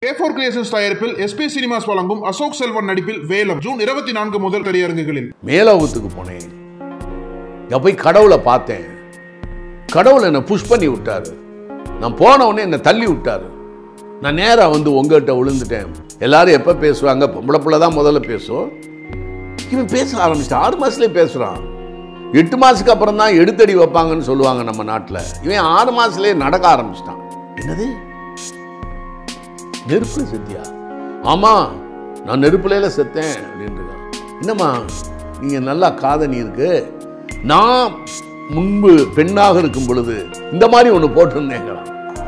ஏ four creations தயாரிப்பில் SP cinemas வழங்கும் அசோக் செல்வன் நடிப்பில் வேலம் ஜூன் இருபத்தி நான்கு முதல் திரையரங்குகளில் மேலோகத்துக்கு போனேன் இங்க போய் கடவுளை பார்த்தேன் கடவுள் என்னை புஷ் பண்ணி விட்டாரு நான் போன உடனே என்னை தள்ளி விட்டாரு நான் நேராக வந்து உங்ககிட்ட விழுந்துட்டேன் எல்லாரும் எப்போ பேசுவாங்க பொம்பளை பிள்ளை தான் முதல்ல பேசும் இவன் பேச ஆரம்பிச்சிட்டான் ஆறு மாதத்துலேயே பேசுகிறான் எட்டு மாதத்துக்கு அப்புறம் தான் எடுத்தடி வைப்பாங்கன்னு சொல்லுவாங்க நம்ம நாட்டில் இவன் ஆறு மாதத்துலேயே நடக்க ஆரம்பிச்சிட்டான் என்னது நெருப்பு செத்தியா ஆமாம் நான் நெருப்புலையில செத்தேன் அப்படின்றான் என்னம்மா நீங்கள் நல்லா காதணி இருக்கு நான் முன்பு பெண்ணாக இருக்கும் பொழுது இந்த மாதிரி ஒன்று போட்டிருந்தேங்கிறான்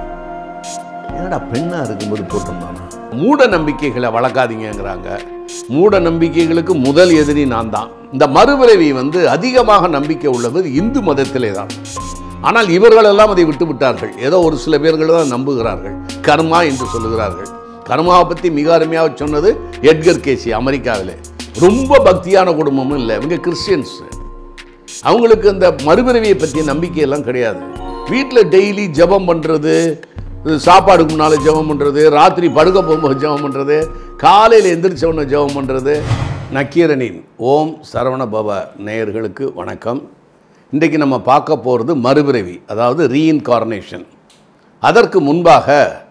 என்னடா பெண்ணாக இருக்கும்போது போட்டிருந்தானா மூட நம்பிக்கைகளை வளர்க்காதீங்கங்கிறாங்க மூட நம்பிக்கைகளுக்கு முதல் எதிரி நான் தான் இந்த மறுபிறவி வந்து அதிகமாக நம்பிக்கை உள்ளது இந்து மதத்திலே தான் ஆனால் இவர்கள் எல்லாம் அதை விட்டு விட்டார்கள் ஏதோ ஒரு சில பேர்கள் தான் நம்புகிறார்கள் கர்மா என்று சொல்லுகிறார்கள் கர்மாவை பற்றி மிக அருமையாக சொன்னது எட்கர் கேசி அமெரிக்காவிலே ரொம்ப பக்தியான குடும்பமும் இல்லை இவங்க கிறிஸ்டியன்ஸ் அவங்களுக்கு அந்த மறுபிறவியை பற்றிய நம்பிக்கையெல்லாம் கிடையாது வீட்டில் டெய்லி ஜெபம் பண்ணுறது சாப்பாடுக்கு முன்னால் ஜெபம் பண்ணுறது ராத்திரி படுக்க போகும்போது ஜெபம் பண்ணுறது காலையில் எந்திரிச்ச உடனே ஜெபம் பண்ணுறது நக்கீரனின் ஓம் சரவண பவ நேயர்களுக்கு வணக்கம் இன்றைக்கு நம்ம பார்க்க போகிறது மறுபிறவி அதாவது ரீஇன்கார்னேஷன் அதற்கு முன்பாக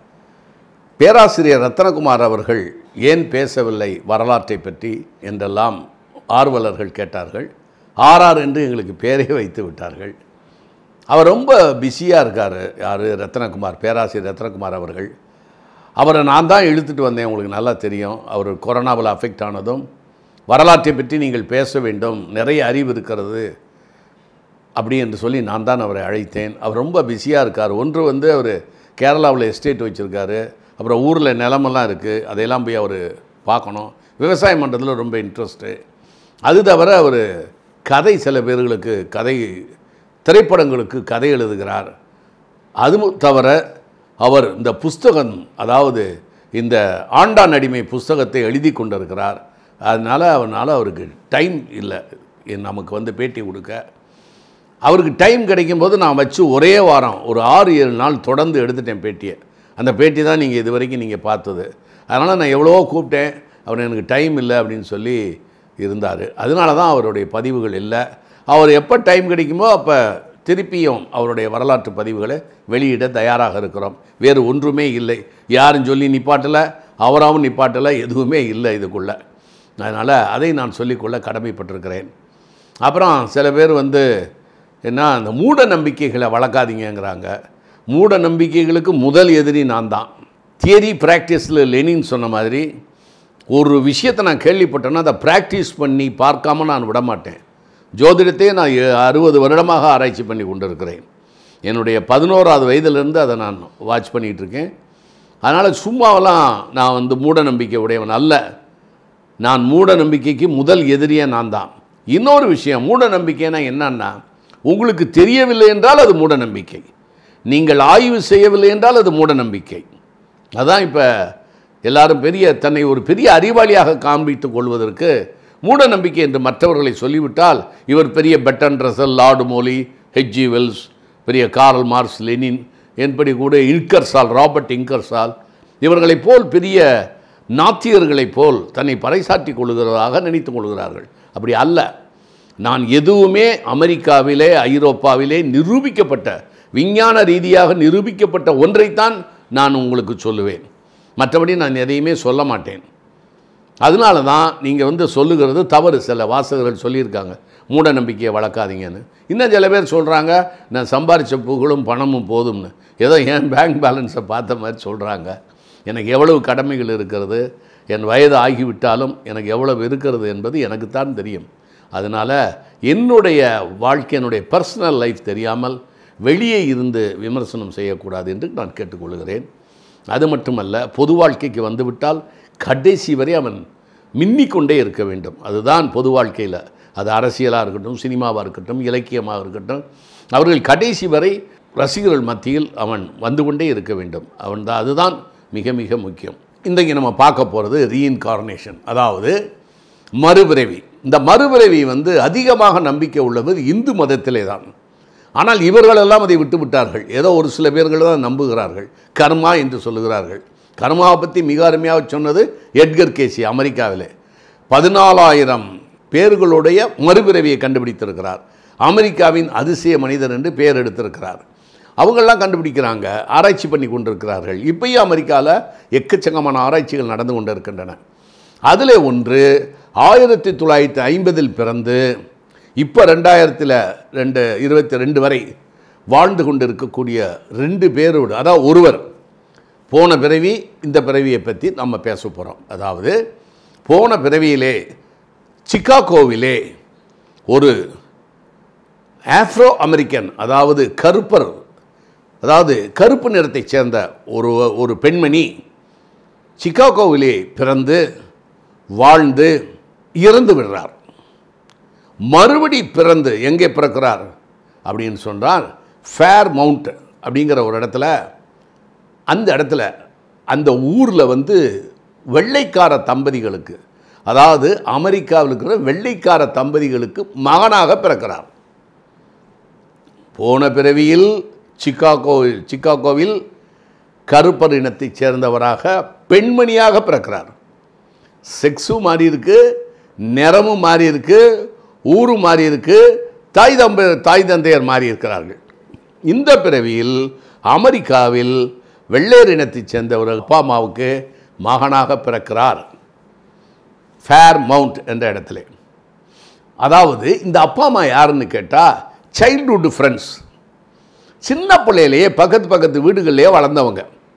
பேராசிரியர் ரத்தனகுமார் அவர்கள் ஏன் பேசவில்லை வரலாற்றை பற்றி என்றெல்லாம் ஆர்வலர்கள் கேட்டார்கள் ஆர்ஆர் என்று எங்களுக்கு பேரே வைத்து விட்டார்கள் அவர் ரொம்ப பிஸியாக இருக்கார் யார் ரத்னகுமார் பேராசிரியர் ரத்னகுமார் அவர்கள் அவரை நான் தான் இழுத்துட்டு வந்தேன் உங்களுக்கு நல்லா தெரியும் அவர் கொரோனாவில் அஃபெக்ட் ஆனதும் வரலாற்றை பற்றி நீங்கள் பேச வேண்டும் நிறைய அறிவு இருக்கிறது அப்படி என்று சொல்லி நான் தான் அவரை அழைத்தேன் அவர் ரொம்ப பிஸியாக இருக்கார் ஒன்று வந்து அவர் கேரளாவில் எஸ்டேட் வச்சுருக்காரு அப்புறம் ஊரில் நிலமெல்லாம் இருக்குது அதையெல்லாம் போய் அவர் பார்க்கணும் விவசாயம் பண்ணுறதுல ரொம்ப இன்ட்ரெஸ்ட்டு அது தவிர அவர் கதை சில பேர்களுக்கு கதை திரைப்படங்களுக்கு கதை எழுதுகிறார் அது மு- தவிர அவர் இந்த புஸ்தகம் அதாவது இந்த ஆண்டான் அடிமை புஸ்தகத்தை எழுதி கொண்டிருக்கிறார் அதனால் அவனால் அவருக்கு டைம் இல்லை என் நமக்கு வந்து பேட்டி கொடுக்க அவருக்கு டைம் கிடைக்கும்போது நான் வச்சு ஒரே வாரம் ஒரு ஆறு ஏழு நாள் தொடர்ந்து எடுத்துட்டேன் பேட்டியை அந்த பேட்டி தான் நீங்கள் இது வரைக்கும் நீங்கள் பார்த்தது அதனால் நான் எவ்வளவோ கூப்பிட்டேன் அவர் எனக்கு டைம் இல்லை அப்படின்னு சொல்லி இருந்தார் அதனால தான் அவருடைய பதிவுகள் இல்லை அவர் எப்போ டைம் கிடைக்குமோ அப்போ திருப்பியும் அவருடைய வரலாற்று பதிவுகளை வெளியிட தயாராக இருக்கிறோம் வேறு ஒன்றுமே இல்லை யாரும் சொல்லி நிப்பாட்டலை அவராகவும் நிப்பாட்டலை எதுவுமே இல்லை இதுக்குள்ளே அதனால் அதை நான் சொல்லிக்கொள்ள கடமைப்பட்டிருக்கிறேன் அப்புறம் சில பேர் வந்து என்ன அந்த மூட நம்பிக்கைகளை வளர்க்காதீங்கங்கிறாங்க மூட நம்பிக்கைகளுக்கு முதல் எதிரி நான் தான் தியரி ப்ராக்டிஸில் லெனின் சொன்ன மாதிரி ஒரு விஷயத்தை நான் கேள்விப்பட்டேன்னா அதை ப்ராக்டிஸ் பண்ணி பார்க்காம நான் விட மாட்டேன் ஜோதிடத்தையே நான் எ- அறுபது வருடமாக ஆராய்ச்சி பண்ணி கொண்டிருக்கிறேன் என்னுடைய பதினோராவது வயதிலிருந்து அதை நான் வாட்ச் பண்ணிகிட்டு இருக்கேன் அதனால் சும்மாவெல்லாம் நான் வந்து மூட நம்பிக்கை உடையவன் அல்ல நான் மூட நம்பிக்கைக்கு முதல் எதிரியே நான் தான் இன்னொரு விஷயம் மூட நம்பிக்கைனா என்னன்னா உங்களுக்கு தெரியவில்லை என்றால் அது மூட நம்பிக்கை நீங்கள் ஆய்வு செய்யவில்லை என்றால் அது மூட நம்பிக்கை அதான் இப்போ எல்லாரும் பெரிய தன்னை ஒரு பெரிய அறிவாளியாக காண்பித்துக் கொள்வதற்கு மூட நம்பிக்கை என்று மற்றவர்களை சொல்லிவிட்டால் இவர் பெரிய Bertrand Russell Lord Morley HG Wells பெரிய கார்ல் மார்க்ஸ் லெனின் என்படி கூட இன்கர்சால் ராபர்ட் இன்கர்சால் இவர்களைப் போல் பெரிய நாத்தியர்களைப் போல் தன்னை பறைசாற்றிக் கொள்கிறதாக நினைத்துக் கொள்கிறார்கள் அப்படி அல்ல நான் எதுவுமே அமெரிக்காவிலே ஐரோப்பாவிலே நிரூபிக்கப்பட்ட விஞ்ஞான ரீதியாக நிரூபிக்கப்பட்ட ஒன்றைத்தான் நான் உங்களுக்கு சொல்லுவேன் மற்றபடி நான் எதையுமே சொல்ல மாட்டேன் அதனால தான் நீங்கள் வந்து சொல்லுகிறது தவறு சில வாசகர்கள் சொல்லியிருக்காங்க மூட நம்பிக்கையை வளர்க்காதீங்கன்னு இன்னும் சில பேர் சொல்கிறாங்க நான் சம்பாரித்த புகழும் பணமும் போதும்னு ஏதோ என் பேங்க் பேலன்ஸை பார்த்த மாதிரி சொல்கிறாங்க எனக்கு எவ்வளவு கடமைகள் இருக்கிறது என் வயது ஆகிவிட்டாலும் எனக்கு எவ்வளவு இருக்கிறது என்பது எனக்குத்தான் தெரியும் அதனால் என்னுடைய வாழ்க்கை என்னுடைய பர்சனல் லைஃப் தெரியாமல் வெளியே இருந்து விமர்சனம் செய்யக்கூடாது என்று நான் கேட்டுக்கொள்கிறேன் அது மட்டுமல்ல பொது வாழ்க்கைக்கு வந்துவிட்டால் கடைசி வரை அவன் மின்னிக்கொண்டே இருக்க வேண்டும் அதுதான் பொது வாழ்க்கையில் அது அரசியலாக இருக்கட்டும் சினிமாவாக இருக்கட்டும் இலக்கியமாக இருக்கட்டும் அவர்கள் கடைசி வரை ரசிகர்கள் மத்தியில் அவன் வந்து கொண்டே இருக்க வேண்டும் அவன் தான் அதுதான் மிக மிக முக்கியம் இன்றைக்கு நம்ம பார்க்க போகிறது ரீஇன்கார்னேஷன் அதாவது மறுபிறவி இந்த மறுபிறவி வந்து அதிகமாக நம்பிக்கை உள்ளது இந்து மதத்திலே தான் ஆனால் இவர்களெல்லாம் அதை விட்டு விட்டார்கள் ஏதோ ஒரு சில பேர்கள் தான் நம்புகிறார்கள் கர்மா என்று சொல்லுகிறார்கள் கர்மாவை பற்றி மிக அருமையாக சொன்னது எட்கர் கேசி அமெரிக்காவிலே பதினாலாயிரம் பேர்களுடைய மறுபிறவியை கண்டுபிடித்திருக்கிறார் அமெரிக்காவின் அதிசய மனிதர் என்று பெயர் எடுத்திருக்கிறார் அவங்கெல்லாம் கண்டுபிடிக்கிறாங்க ஆராய்ச்சி பண்ணி கொண்டிருக்கிறார்கள் இப்பயும் அமெரிக்காவில் எக்கச்சக்கமான ஆராய்ச்சிகள் நடந்து கொண்டு இருக்கின்றன அதில் ஒன்று ஆயிரத்தி தொள்ளாயிரத்தி ஐம்பதில் பிறந்து இப்போ ரெண்டாயிரத்தில் ரெண்டு இருபத்தி ரெண்டு வரை வாழ்ந்து கொண்டு இருக்கக்கூடிய ரெண்டு பேரோடு அதாவது ஒருவர் போன பிறவி இந்த பிறவியை பற்றி நம்ம பேச போகிறோம் அதாவது போன பிறவியிலே சிக்காகோவிலே ஒரு ஆஃப்ரோ அமெரிக்கன் அதாவது கருப்பர் அதாவது கருப்பு நிறத்தைச் சேர்ந்த ஒரு ஒரு பெண்மணி சிக்காகோவிலே பிறந்து வாழ்ந்து இறந்து விடுறார் மறுபடி பிறந்து எங்கே பிறக்கிறார் அப்படின்னு சொன்னால் ஃபேர் மவுண்ட் அப்படிங்கிற ஒரு இடத்துல அந்த இடத்துல அந்த ஊரில் வந்து வெள்ளைக்கார தம்பதிகளுக்கு அதாவது அமெரிக்காவில் இருக்கிற வெள்ளைக்கார தம்பதிகளுக்கு மகனாக பிறக்கிறார் போன பிறவியில் சிக்காகோ சிக்காகோவில் கருப்பர் இனத்தைச் சேர்ந்தவராக பெண்மணியாக பிறக்கிறார் செக்ஸும் மாறி இருக்கு நிறமும் மாறி இருக்கு ஊரும் மாறி இருக்கு தாய் தம்ப தாய் தந்தையர் மாறி இருக்கிறார்கள் இந்த பிறவியில் அமெரிக்காவில் வெள்ளையர் இனத்தைச் சேர்ந்த ஒரு அப்பா அம்மாவுக்கு மகனாக பிறக்கிறார் ஃபேர் மவுண்ட் என்ற இடத்துல அதாவது இந்த அப்பா அம்மா யாருன்னு கேட்டால் சைல்ட்ஹுட் ஃப்ரெண்ட்ஸ் சின்ன பிள்ளையிலேயே பக்கத்து பக்கத்து வீடுகள்லேயே வளர்ந்தவங்க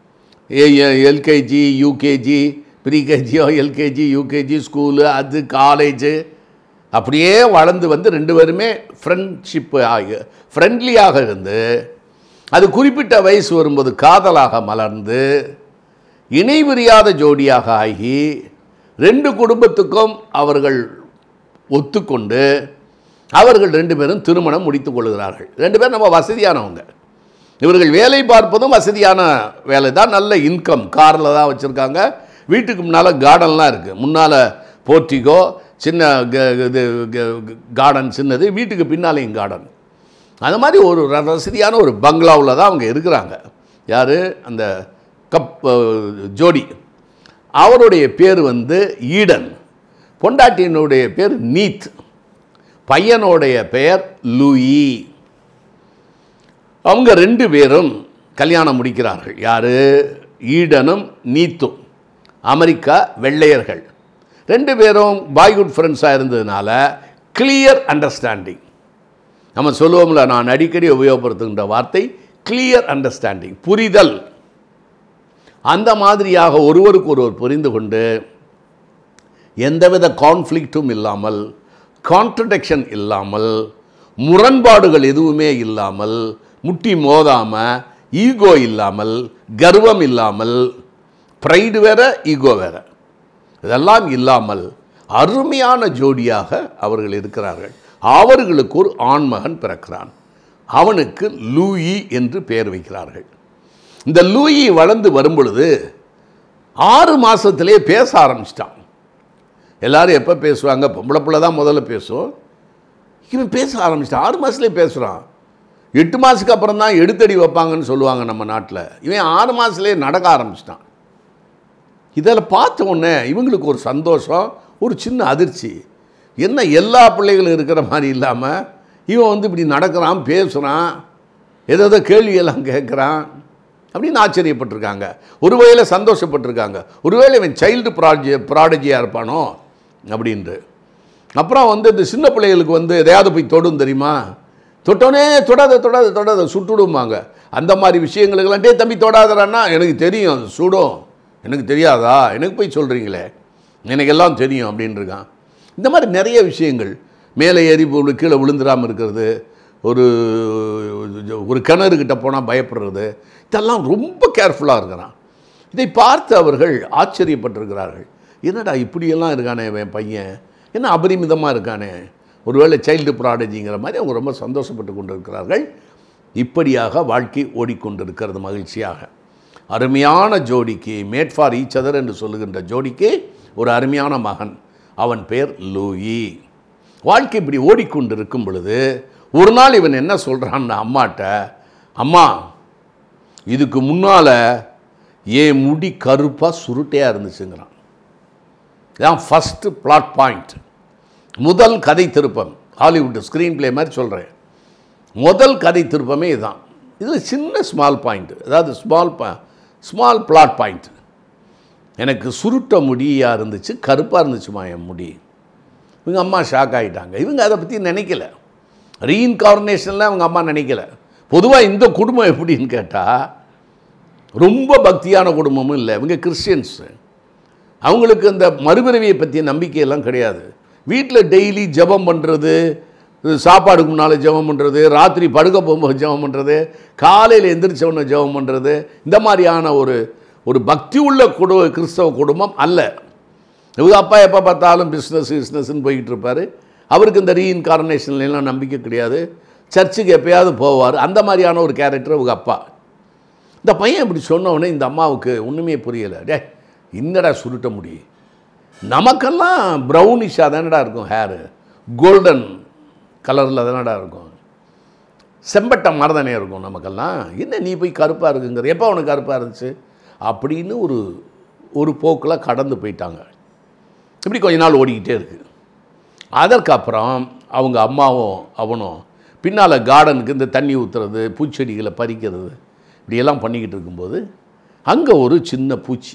எல்கேஜி யூகேஜி ப்ரீகேஜியோ எல்கேஜி யூகேஜி ஸ்கூலு அது காலேஜு அப்படியே வளர்ந்து வந்து ரெண்டு பேருமே ஃப்ரெண்ட்ஷிப்பு ஆகி ஃப்ரெண்ட்லியாக இருந்து அது குறிப்பிட்ட வயசு வரும்போது காதலாக மலர்ந்து இணை பிரியாத ஜோடியாக ஆகி ரெண்டு குடும்பத்துக்கும் அவர்கள் ஒத்துக்கொண்டு அவர்கள் ரெண்டு பேரும் திருமணம் முடித்துக் கொள்கிறார்கள் ரெண்டு பேரும் நம்ம வசதியானவங்க இவர்கள் வேலை பார்ப்பதும் வசதியான வேலை தான் நல்ல இன்கம் காரில் தான் வச்சுருக்காங்க வீட்டுக்கு முன்னால் கார்டன்லாம் இருக்குது முன்னால் போர்ட்டிகோ சின்ன க- இது கார்டன் சின்னது வீட்டுக்கு பின்னாலேயும் கார்டன் அது மாதிரி ஒரு ர- வசதியான ஒரு பங்களாவில் தான் அவங்க இருக்கிறாங்க யார் அந்த கப் அஹ், ஜோடி அவருடைய பேர் வந்து ஈடன் பொண்டாட்டியினுடைய பேர் நீத் பையனுடைய பெயர் லூயி அவங்க ரெண்டு பேரும் கல்யாணம் முடிக்கிறார்கள் யார் ஈடனும் நீத்தும் அமெரிக்கா வெள்ளையர்கள் ரெண்டு பேரும் பாய்குட் ஃப்ரெண்ட்ஸாக இருந்ததுனால கிளியர் அண்டர்ஸ்டாண்டிங் நம்ம சொல்லுவோம்ல நான் அடிக்கடி உபயோகப்படுத்துகின்ற வார்த்தை கிளியர் அண்டர்ஸ்டாண்டிங் புரிதல் அந்த மாதிரியாக ஒருவருக்கு ஒருவர் புரிந்து கொண்டு எந்தவித கான்ஃப்ளிக்ட்டும் இல்லாமல் கான்ட்ரடிக்ஷன் இல்லாமல் முரண்பாடுகள் எதுவுமே இல்லாமல் முட்டி மோதாமல் ஈகோ இல்லாமல் கர்வம் இல்லாமல் ப்ரைடு வேற ஈகோ வேற இதெல்லாம் இல்லாமல் அருமையான ஜோடியாக அவர்கள் இருக்கிறார்கள் அவர்களுக்கு ஒரு ஆண்மகன் பிறக்கிறான் அவனுக்கு லூயி என்று பெயர் வைக்கிறார்கள் இந்த லூயி வளர்ந்து வரும் பொழுது ஆறு மாதத்திலே பேச ஆரம்பிச்சிட்டான் எல்லாரும் எப்போ பேசுவாங்க பொம்பளை பிள்ளை தான் முதல்ல பேசும் இவன் பேச ஆரம்பிச்சிட்டான் ஆறு மாதத்துலேயே பேசுகிறான் எட்டு மாதத்துக்கு அப்புறம் தான் எடுத்தடி வைப்பாங்கன்னு சொல்லுவாங்க நம்ம நாட்டில் இவன் ஆறு மாதத்துலேயே நடக்க ஆரம்பிச்சிட்டான் இதில் பார்த்த உடனே இவங்களுக்கு ஒரு சந்தோஷம் ஒரு சின்ன அதிர்ச்சி என்ன எல்லா பிள்ளைகளும் இருக்கிற மாதிரி இல்லாமல் இவன் வந்து இப்படி நடக்கிறான் பேசுகிறான் ஏதோ கேள்வியெல்லாம் கேட்குறான் அப்படின்னு ஆச்சரியப்பட்டிருக்காங்க ஒரு வகையில் சந்தோஷப்பட்டிருக்காங்க ஒருவேளை இவன் சைல்டு ப்ராஜி ப்ராடஜியாக இருப்பானோ அப்படின்ட்டு அப்புறம் வந்து இந்த சின்ன பிள்ளைகளுக்கு வந்து எதையாவது போய் தொடும் தெரியுமா தொட்டோனே தொடாத தொடாத தொடாத சுட்டுடுமாங்க அந்த மாதிரி விஷயங்களுக்கெல்லாம் டே தம்பி தொடாதறான்னா எனக்கு தெரியும் அது சுடும் எனக்கு தெரியாதா எனக்கு போய் சொல்கிறீங்களே எனக்கு எல்லாம் தெரியும் அப்படின்னு இருக்கான் இந்த மாதிரி நிறைய விஷயங்கள் மேலே ஏறி போய் கீழே விழுந்துடாமல் இருக்கிறது ஒரு ஒரு கிணறுகிட்ட போனால் பயப்படுறது இதெல்லாம் ரொம்ப கேர்ஃபுல்லாக இருக்கிறான் இதை பார்த்து அவர்கள் ஆச்சரியப்பட்டிருக்கிறார்கள் என்னடா இப்படியெல்லாம் இருக்கானே என் பையன் என்ன அபரிமிதமாக இருக்கானே ஒருவேளை சைல்டு ப்ராடஜிங்கிற மாதிரி அவங்க ரொம்ப சந்தோஷப்பட்டு கொண்டிருக்கிறார்கள் இப்படியாக வாழ்க்கை ஓடிக்கொண்டிருக்கிறது மகிழ்ச்சியாக அருமையான ஜோடிக்கு மேட் ஃபார் ஈச் அதர் என்று சொல்லுகின்ற ஜோடிக்கு ஒரு அருமையான மகன் அவன் பேர் லூயி வாழ்க்கை இப்படி ஓடிக்கொண்டிருக்கும் பொழுது ஒரு நாள் இவன் என்ன சொல்கிறான் அம்மாட்ட அம்மா இதுக்கு முன்னால் என் முடி கருப்பாக சுருட்டையாக இருந்துச்சுங்கிறான் இதான் ஃபஸ்ட்டு பிளாட் பாயிண்ட் முதல் கதை திருப்பம் ஹாலிவுட் ஸ்க்ரீன் ப்ளே மாதிரி சொல்கிறேன் முதல் கதை திருப்பமே இதுதான் இதில் சின்ன ஸ்மால் பாயிண்ட் அதாவது ஸ்மால் பா ஸ்மால் பிளாட் பாயிண்ட் எனக்கு சுருட்ட முடியாக இருந்துச்சு கருப்பாக இருந்துச்சுமா என் முடி இவங்க அம்மா ஷாக் ஆகிட்டாங்க இவங்க அதை பற்றி நினைக்கல ரீஇன்கார்னேஷனில் அவங்க அம்மா நினைக்கல பொதுவாக இந்த குடும்பம் எப்படின்னு கேட்டால் ரொம்ப பக்தியான குடும்பமும் இல்லை இவங்க கிறிஸ்டியன்ஸு அவங்களுக்கு இந்த மறுபிறவியை பற்றிய நம்பிக்கையெல்லாம் கிடையாது வீட்டில் டெய்லி ஜெபம் பண்ணுறது சாப்பாடுக்கு முன்னால் ஜெபம் பண்ணுறது ராத்திரி படுக்க போகும்போது ஜெபம் பண்ணுறது காலையில் எந்திரிச்சவொன்னே ஜெபம் பண்ணுறது இந்த மாதிரியான ஒரு ஒரு பக்தி உள்ள குடு கிறிஸ்தவ குடும்பம் அல்ல இவங்க அப்பா எப்போ பார்த்தாலும் பிஸ்னஸ் பிஸ்னஸ்ன்னு போய்கிட்டு இருப்பார் அவருக்கு இந்த ரீஇன்கார்னேஷன்லாம் நம்பிக்கை கிடையாது சர்ச்சுக்கு எப்பயாவது போவார் அந்த மாதிரியான ஒரு கேரக்டர் இவங்க அப்பா இந்த பையன் இப்படி சொன்ன உடனே இந்த அம்மாவுக்கு ஒன்றுமே புரியலை டே என்னடா சுருட்ட முடி நமக்கெல்லாம் ப்ரௌனிஷாக தானடா இருக்கும் ஹேரு கோல்டன் கலரில் தானடா இருக்கும் செம்பட்டை மாதிரி தானே இருக்கும் நமக்கெல்லாம் என்ன நீ போய் கருப்பாக இருக்குங்கிற எப்போ உனக்கு கருப்பாக இருந்துச்சு அப்படின்னு ஒரு ஒரு போக்கில் கடந்து போயிட்டாங்க இப்படி கொஞ்ச நாள் ஓடிக்கிட்டே இருக்குது அதற்கப்புறம் அவங்க அம்மாவும் அவனும் பின்னால் கார்டனுக்கு இந்த தண்ணி ஊற்றுறது பூச்செடிகளை பறிக்கிறது இப்படியெல்லாம் பண்ணிக்கிட்டு இருக்கும்போது அங்கே ஒரு சின்ன பூச்சி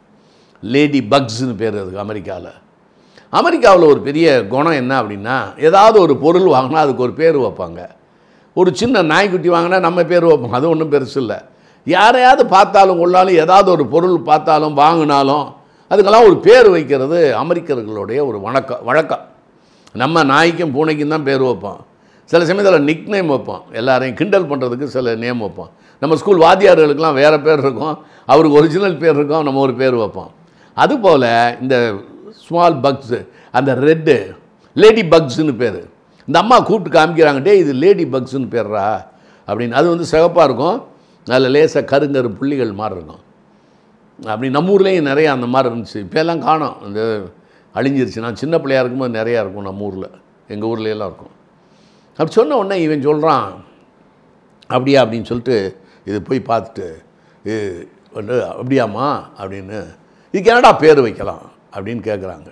லேடி பக்ஸ்னு பேர் அதுக்கு அமெரிக்காவில் அமெரிக்காவில் ஒரு பெரிய குணம் என்ன அப்படின்னா ஏதாவது ஒரு பொருள் வாங்கினா அதுக்கு ஒரு பேர் வைப்பாங்க ஒரு சின்ன நாய்க்குட்டி வாங்கினா நம்ம பேர் வைப்போம் அது ஒன்றும் பெருசு இல்லை யாரையாவது பார்த்தாலும் கொள்ளாலும் ஏதாவது ஒரு பொருள் பார்த்தாலும் வாங்கினாலும் அதுக்கெல்லாம் ஒரு பேர் வைக்கிறது அமெரிக்கர்களுடைய ஒரு வழக்கம் வழக்கம் நம்ம நாய்க்கும் பூனைக்கும் தான் பேர் வைப்போம் சில சமயத்தில் நிக் நேம் வைப்போம் எல்லாரையும் கிண்டல் பண்ணுறதுக்கு சில நேம் வைப்போம் நம்ம ஸ்கூல் வாத்தியார்களுக்கெல்லாம் வேறு பேர் இருக்கும் அவருக்கு ஒரிஜினல் பேர் இருக்கும் நம்ம ஒரு பேர் வைப்போம் அதுபோல் இந்த ஸ்மால் பக்ஸு அந்த ரெட்டு லேடி பக்ஸ்னு பேர் இந்த அம்மா கூப்பிட்டு காமிக்கிறாங்க டே இது லேடி பக்ஸ்னு பேர்றா அப்படின்னு அது வந்து சிகப்பாக இருக்கும் அதில் லேசாக கருங்கரு புள்ளிகள் மாதிரி இருக்கும் அப்படி நம்ம ஊர்லேயும் நிறைய அந்த மாதிரி இருந்துச்சு இப்போ எல்லாம் காணோம் இந்த அழிஞ்சிருச்சு நான் சின்ன பிள்ளையா இருக்கும்போது நிறையா இருக்கும் நம்ம ஊரில் எங்கள் ஊர்ல எல்லாம் இருக்கும் அப்படி சொன்ன உடனே இவன் சொல்கிறான் அப்படியா அப்படின்னு சொல்லிட்டு இது போய் பார்த்துட்டு இது வந்து அப்படியாம்மா அப்படின்னு இதுக்கு என்னடா பேர் வைக்கலாம் அப்படின்னு கேட்குறாங்க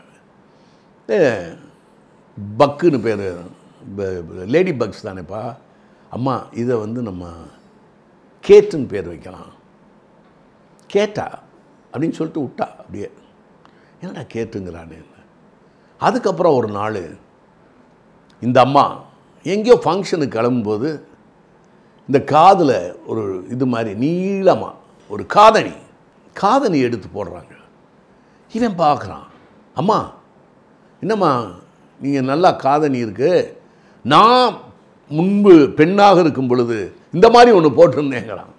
ஏ பக்குன்னு பேர் லேடி பக்ஸ் தானேப்பா அம்மா இதை வந்து நம்ம கேட்டுன்னு பேர் வைக்கலாம் கேட்டா அப்படின்னு சொல்லிட்டு விட்டா அப்படியே என்னடா கேட்டுங்கிறானே அதுக்கப்புறம் ஒரு நாள் இந்த அம்மா எங்கேயோ ஃபங்க்ஷனுக்கு கிளம்பும்போது இந்த காதில் ஒரு இது மாதிரி நீளமாக ஒரு காதணி காதணி எடுத்து போடுறாங்க இவன் பார்க்குறான் அம்மா என்னம்மா நீங்கள் நல்லா காதணி இருக்கு நான் முன்பு பெண்ணாக இருக்கும் பொழுது இந்த மாதிரி ஒன்று போட்டிருந்தேங்கிறான்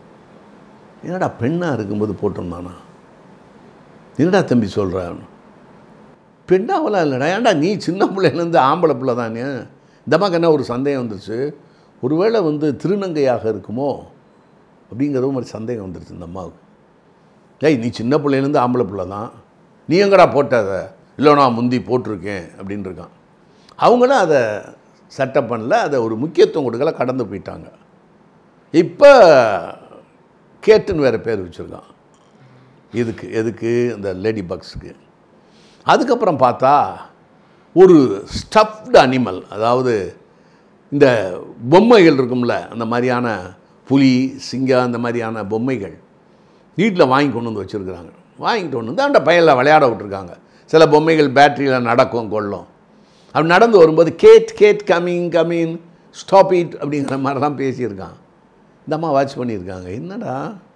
என்னடா பெண்ணாக இருக்கும்போது போட்டிருந்தானா என்னடா தம்பி சொல்கிறான் பெண்ணாவெல்லாம் இல்லைடா ஏன்டா நீ சின்ன பிள்ளைலேருந்து ஆம்பளை பிள்ளை தானே இந்தம்மாக்கு என்ன ஒரு சந்தேகம் வந்துச்சு ஒருவேளை வந்து திருநங்கையாக இருக்குமோ அப்படிங்கிற மாதிரி சந்தேகம் வந்துருச்சு இந்த அம்மாவுக்கு ஏய் நீ சின்ன பிள்ளைலேருந்து ஆம்பளை பிள்ளை தான் நீ எங்கடா போட்ட அதை இல்லை நான் முந்தி போட்டிருக்கேன் அப்படின்னு இருக்கான் அவங்களும் அதை செட்டப் பண்ணல அதை ஒரு முக்கியத்துவம் கொடுக்கல கடந்து போயிட்டாங்க இப்போ கேட்டுன்னு வேறு பேர் வச்சுருக்கான் இதுக்கு எதுக்கு இந்த லேடி பக்ஸுக்கு அதுக்கப்புறம் பார்த்தா ஒரு ஸ்டஃப்டு அனிமல் அதாவது இந்த பொம்மைகள் இருக்கும்ல அந்த மாதிரியான புலி சிங்கம் அந்த மாதிரியான பொம்மைகள் வீட்டில் வாங்கி கொண்டு வந்து வச்சுருக்குறாங்க வாங்கிட்டு கொண்டு வந்து அந்த பையனில் விளையாட விட்ருக்காங்க சில பொம்மைகள் பேட்டரியில் நடக்கும் கொள்ளும் அப்படி நடந்து வரும்போது Kate Kate coming coming stop it அப்படிங்கிற மாதிரிலாம் பேசியிருக்கான் இந்த அம்மா வாட்ச் பண்ணியிருக்காங்க என்னடா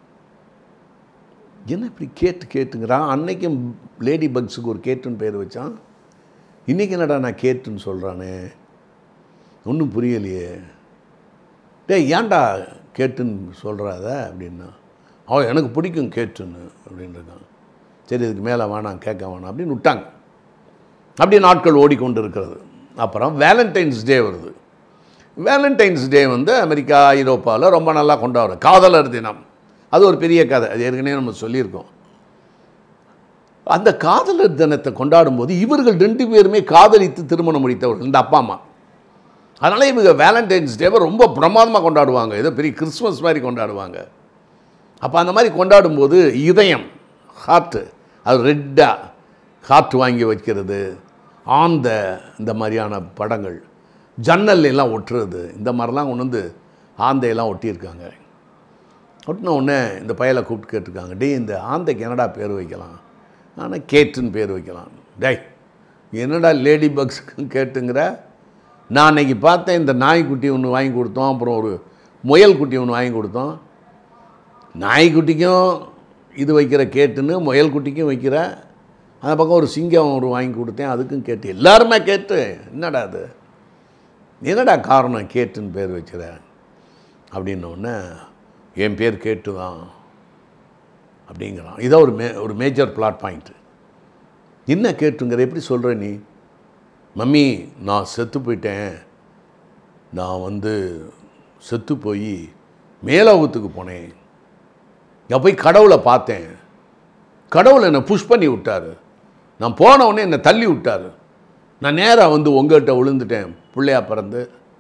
என்ன இப்படி கேட்டு கேட்டுங்கிறான் அன்னைக்கும் லேடி பக்ஸுக்கு ஒரு கேட்டுன்னு பேர் வச்சான் இன்றைக்கி என்னடா நான் கேட்டுன்னு சொல்கிறானே ஒன்றும் புரியலையே டேய் ஏன்டா கேட்டுன்னு சொல்கிறாத அப்படின்னா அவன் எனக்கு பிடிக்கும் கேட்டுன்னு அப்படின்னு இருக்கான் சரி இதுக்கு மேலே வேணாம் கேட்க வேணாம் அப்படின்னு விட்டாங்க அப்படியே நாட்கள் ஓடிக்கொண்டு இருக்கிறது அப்புறம் வேலண்டைன்ஸ் டே வருது வேலண்டைன்ஸ் டே வந்து அமெரிக்கா ஐரோப்பாவில் ரொம்ப நல்லா கொண்டாடுறோம் காதலர் தினம் அது ஒரு பெரிய கதை அது ஏற்கனவே நம்ம சொல்லியிருக்கோம் அந்த காதலர் தினத்தை கொண்டாடும் போது இவர்கள் ரெண்டு பேருமே காதலித்து திருமணம் முடித்தவர்கள் இந்த அப்பா அம்மா அதனால் இவங்க வேலண்டைன்ஸ் டேவை ரொம்ப பிரமாதமாக கொண்டாடுவாங்க ஏதோ பெரிய கிறிஸ்மஸ் மாதிரி கொண்டாடுவாங்க அப்போ அந்த மாதிரி கொண்டாடும்போது இதயம் ஹார்ட்டு அது ரெட்டாக ஹார்ட் வாங்கி வைக்கிறது ஆந்த இந்த மாதிரியான படங்கள் ஜன்னல் எல்லாம் ஒட்டுறது இந்த மாதிரிலாம் கொண்டு வந்து ஆந்தையெல்லாம் ஒட்டியிருக்காங்க ஒட்டின உடனே இந்த பயலை கூப்பிட்டு கேட்டிருக்காங்க டேய் இந்த ஆந்தைக்கு என்னடா பேர் வைக்கலாம் ஆனால் கேட்டுன்னு பேர் வைக்கலாம் டேய் என்னடா லேடி பக்ஸுக்கு கேட்டுங்கிற நான் அன்னைக்கு பார்த்தேன் இந்த நாய்க்குட்டி ஒன்று வாங்கி கொடுத்தோம் அப்புறம் ஒரு முயல் குட்டி ஒன்று வாங்கி கொடுத்தோம் நாய்க்குட்டிக்கும் இது வைக்கிற கேட்டுன்னு முயல் குட்டிக்கும் வைக்கிற அந்த பக்கம் ஒரு சிங்கம் ஒரு வாங்கி கொடுத்தேன் அதுக்கும் கேட்டு எல்லாருமே கேட்டு என்னடா அது என்னடா காரணம் கேட்டுன்னு பேர் வைக்கிற அப்படின்னோடனே என் பேர் கேட்டு தான் அப்படிங்கிறான் இதான் ஒரு மே ஒரு மேஜர் பிளாட் பாயிண்ட்டு என்ன கேட்டுங்கிற எப்படி சொல்கிற நீ மம்மி நான் செத்து போயிட்டேன் நான் வந்து செத்து போய் மேலோகத்துக்கு போனேன் நான் போய் கடவுளை பார்த்தேன் கடவுளை என்னை புஷ் பண்ணி விட்டார் நான் போன உடனே என்னை தள்ளி விட்டார் நான் நேராக வந்து உங்கள்கிட்ட விழுந்துட்டேன் பிள்ளையா பிறந்து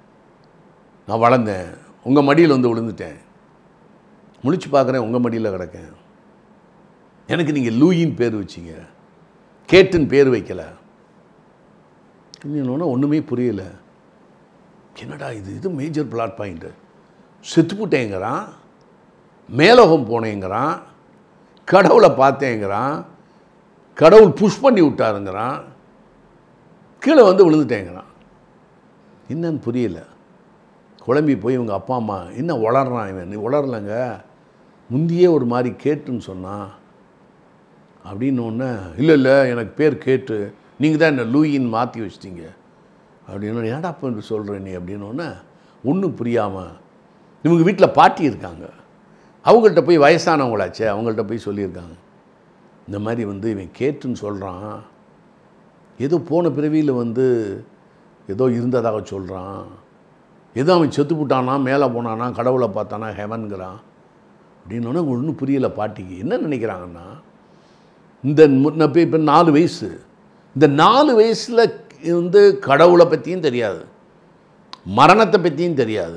நான் வளர்ந்தேன் உங்கள் மடியில் வந்து விழுந்துட்டேன் முழிச்சு பார்க்குறேன் உங்கள் மடியில் கிடக்கேன் எனக்கு நீங்கள் லூயின்னு பேர் வச்சிங்க கேட்டுன்னு பேர் வைக்கல இன்னொன்று ஒன்றுமே புரியல என்னடா இது இது மேஜர் பிளாட் பாயிண்ட்டு செத்துப்புட்டேங்கிறான் மேலோகம் போனேங்கிறான் கடவுளை பார்த்தேங்கிறான் கடவுள் புஷ் பண்ணி விட்டாருங்கிறான் கீழே வந்து விழுந்துட்டேங்கிறான் என்னன்னு புரியல குழம்பி போய் இவங்க அப்பா அம்மா என்ன வளர்றான் இவன் நீ வளரலைங்க முந்தியே ஒரு மாதிரி கேட்டுன்னு சொன்னான் அப்படின்னு ஒன்று இல்லை இல்லை எனக்கு பேர் கேட்டு நீங்கள் தான் என்ன லூயின்னு மாற்றி வச்சிட்டீங்க அப்படின்னு ஏன்டா இப்போ சொல்கிற நீ அப்படின்னு ஒன்று ஒன்றும் புரியாமல் இவங்க வீட்டில் பாட்டி இருக்காங்க அவங்கள்ட்ட போய் வயசானவங்களாச்சே அவங்கள்ட்ட போய் சொல்லியிருக்காங்க இந்த மாதிரி வந்து இவன் கேட்டுன்னு சொல்கிறான் ஏதோ போன பிறவியில் வந்து ஏதோ இருந்ததாக சொல்கிறான் ஏதோ அவன் செத்து போட்டானா மேலே போனானா கடவுளை பார்த்தானா ஹெவன்கிறான் அப்படின்னோடனே ஒன்றும் புரியல பாட்டிக்கு என்ன நினைக்கிறாங்கன்னா இந்த முன்ன போய் இப்போ நாலு வயசு இந்த நாலு வயசில் வந்து கடவுளை பற்றியும் தெரியாது மரணத்தை பற்றியும் தெரியாது